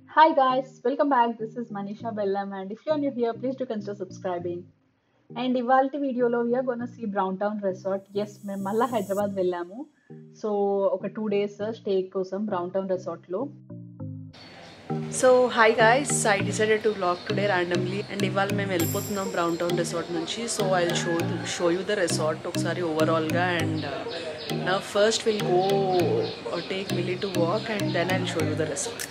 Hi guys, welcome back. This is Manisha Bellam and if you're new here, please do consider subscribing. And ఇవాళ వీడియోలో we are gonna see Brown Town resorts మేము మళ్ళీ హైదరాబాద్ వెళ్ళాము so ఒక two days stay కోసం Brown Town రెసార్ట్లో so hi guys I decided to blog today randomly and ఇవాళ మేము వెళ్ళిపోతున్నాం బ్రౌన్ టౌన్ రిసార్ట్ నుంచి so I show show you the resort ఒకసారి ఓవరాల్గా అండ్ నా first will go take Milly to walk and then I show you the resort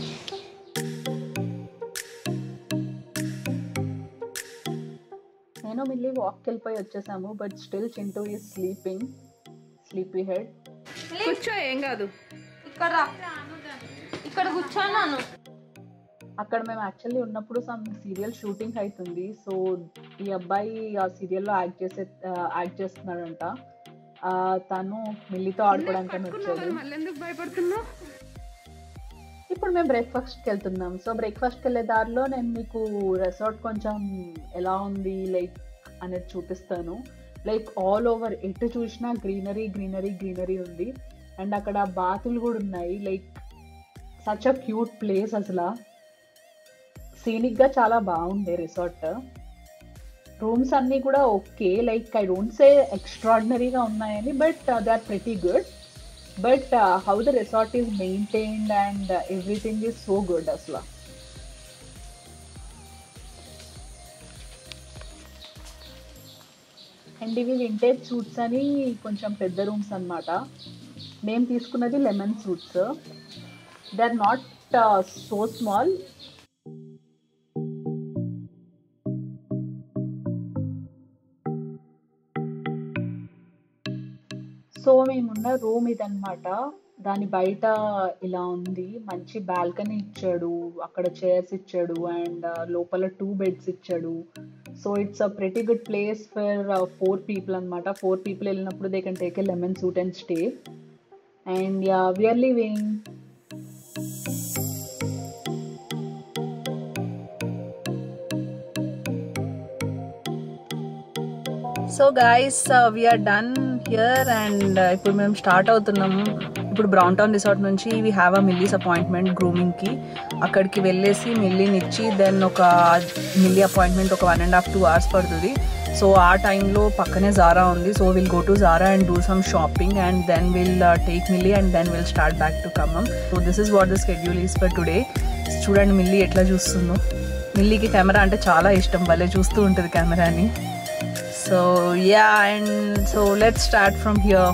నేను మిల్లి వాక్కి వెళ్ళిపోయి వచ్చేసాము బట్ స్టిల్ చింటూ ఈ స్లీపింగ్ స్లీపీ హెడ్ కూర్చో ఏం కాదు ఇక్కడ రా. ఇక్కడ కూర్చోన్నాను అక్కడ మేము యాక్చువల్లీ ఉన్నప్పుడు సమ్ సీరియల్ షూటింగ్ అవుతుంది సో ఈ అబ్బాయి ఆ సీరియల్లో యాక్ట్ చేసే యాక్ట్ చేస్తున్నాడంట ఆ, తను మిల్లితో ఆడుకోవడానికి వచ్చాడు మళ్ళీ ఎందుకు భయపడుతున్నావు ఇప్పుడు మేము బ్రేక్ఫాస్ట్కి వెళ్తున్నాం సో బ్రేక్ఫాస్ట్కి వెళ్ళే దారిలో నేను మీకు రెసార్ట్ కొంచెం ఎలా ఉంది లైక్ అనేది చూపిస్తాను లైక్ ఆల్ ఓవర్ ఎటు చూసినా గ్రీనరీ గ్రీనరీ గ్రీనరీ ఉంది అండ్ అక్కడ బాతులు కూడా ఉన్నాయి like such a cute place అసలు సీనిక్గా చాలా బాగుండే రిసార్ట్ రూమ్స్ అన్నీ కూడా okay like I don't say ఎక్స్ట్రాడినరీగా ఉన్నాయని but they are pretty good but how the resort is maintained and everything is so good అసలు అండ్ ఇవి వింటేజ్ సూట్స్ అని కొంచెం పెద్ద రూమ్స్ అన్నమాట మేము తీసుకున్నది lemon suites they are not so small so మేమున్న రూమ్ ఇదన్నమాట దాని బయట ఇలా ఉంది మంచి బాల్కనీ ఇచ్చాడు అక్కడ చైర్స్ ఇచ్చాడు అండ్ లోపల టూ బెడ్స్ ఇచ్చాడు so it's a pretty good place for four people అనమాట ఫోర్ పీపుల్ వెళ్ళినప్పుడు they can take a lemon suite and stay and yeah we are leaving so guys we are done here and ఇప్పుడు మేము start అవుతున్నాము ఇప్పుడు Brown Town resort నుంచి we have a Milly's appointment గ్రూమింగ్కి అక్కడికి వెళ్ళేసి మిల్లీని ఇచ్చి దెన్ ఒక మిల్లీ అపాయింట్మెంట్ ఒక one and half two hours పడుతుంది సో ఆ టైంలో పక్కనే జారా ఉంది so will go to Zara and do some shopping and then will take Milly and then will start back to Khammam so this is what the schedule is for today చూడండి Milly ఎట్లా చూస్తుందో మిల్లీకి camera అంటే చాలా ఇష్టం భలే చూస్తూ ఉంటుంది కెమెరాని So yeah, and so let's start from here.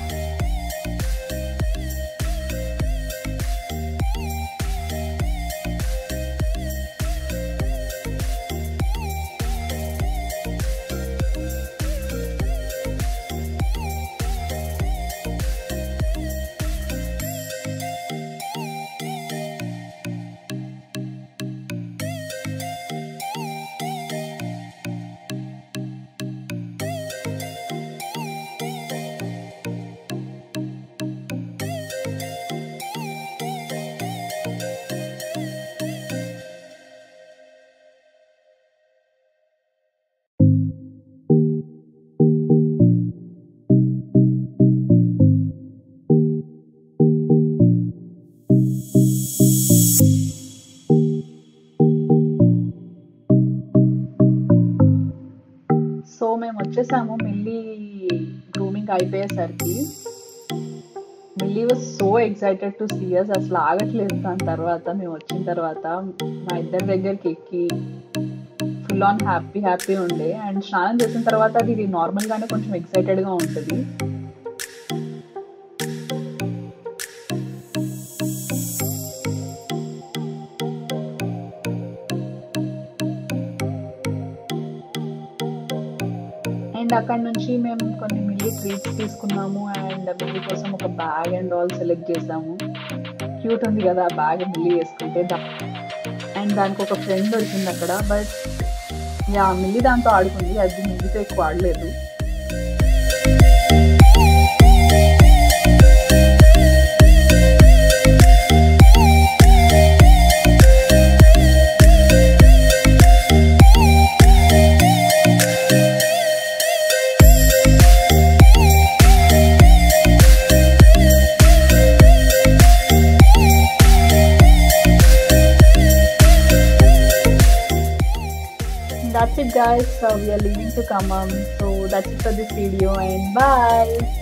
So మేము వచ్చేసాము మిల్లీ గ్రూమింగ్ అయిపోయేసరికి Milly was so excited to see us అసలు ఆగట్లేదు దాని తర్వాత మేము వచ్చిన తర్వాత మా ఇద్దరి దగ్గరికి ఎక్కి ఫుల్ ఆన్ హ్యాపీ హ్యాపీ ఉండే అండ్ స్నానం చేసిన తర్వాత అది నార్మల్గానే కొంచెం ఎక్సైటెడ్గా ఉంటుంది అండ్ అక్కడ నుంచి మేము కొన్ని మిల్లీ ట్రీట్స్ తీసుకున్నాము అండ్ మిల్లీ కోసం ఒక బ్యాగ్ అండ్ ఆల్ సెలెక్ట్ చేసాము క్యూట్ ఉంది కదా ఆ బ్యాగ్ మిల్లీ వేసుకుంటే అండ్ దానికి ఒక ఫ్రెండ్ వచ్చింది అక్కడ బట్ యా మిల్లీ దాంతో ఆడుకుంది అది మిల్లీతో ఎక్కువ ఆడలేదు that's it guys so we are leaving to Kamam so that's it for this video and bye